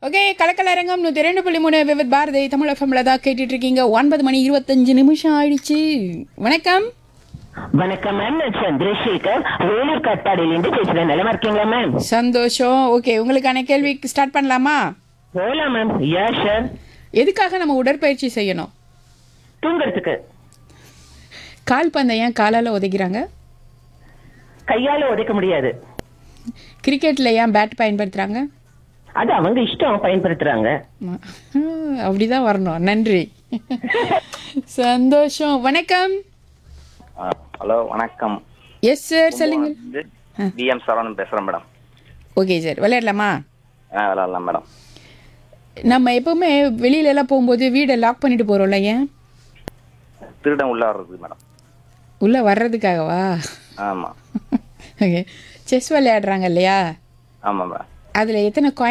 okay கலக்கலரங்கம் நூற்றி ரெண்டு புள்ளி மூணு விவித் பாரதி தமிழ் எஃப்எம்ல தான் கேட்டுட்டு இருக்கீங்க ஒன்பது மணி இருபத்தஞ்சு நிமிஷம் ஆயிடுச்சு வணக்கம் வணக்கம் மேம் நான் சந்திரசேகர் வேலூர் கட்டாடியிலிருந்து பேசுறேன் நிலமா இருக்கீங்களா மேம் சந்தோஷம் ஓகே உங்களுக்கான கேள்வி ஸ்டார்ட் பண்ணலாமா போலாம் மேம் யா சார் எதுக்காக நம்ம உடற்பயிற்சி செய்யணும் தூங்குறதுக்கு கால் பந்தை ஏன் காலால் உதைக்கிறாங்க கையால உதைக்க முடியாது கிரிக்கெட்டில் ஏன் பேட் பயன்படுத்துகிறாங்க அது அவங்க இஷ்டம் பயன்படுத்துறாங்க அப்படிதான் வரணும் நன்றி சந்தோஷம் வணக்கம் ஆ, ஹலோ வணக்கம் எஸ் சார் சொல்லுங்க பிஎம் சரவணன் பேசுறேன் மேடம் ஓகே சார் விளையாடலாமா ஆ விளாட்லாம் மேடம் நம்ம எப்பவுமே வெளியில எல்லாம் போகும்போது வீடை லாக் பண்ணிட்டு போறோம்ல ஏன் திருடன் உள்ள வர்றது மேடம் உள்ள வர்றதுக்காகவா ஆமா ஓகே செஸ் விளையாடுறாங்க இல்லையா ஆமா மேடம் அதுல எத்தனை காயின்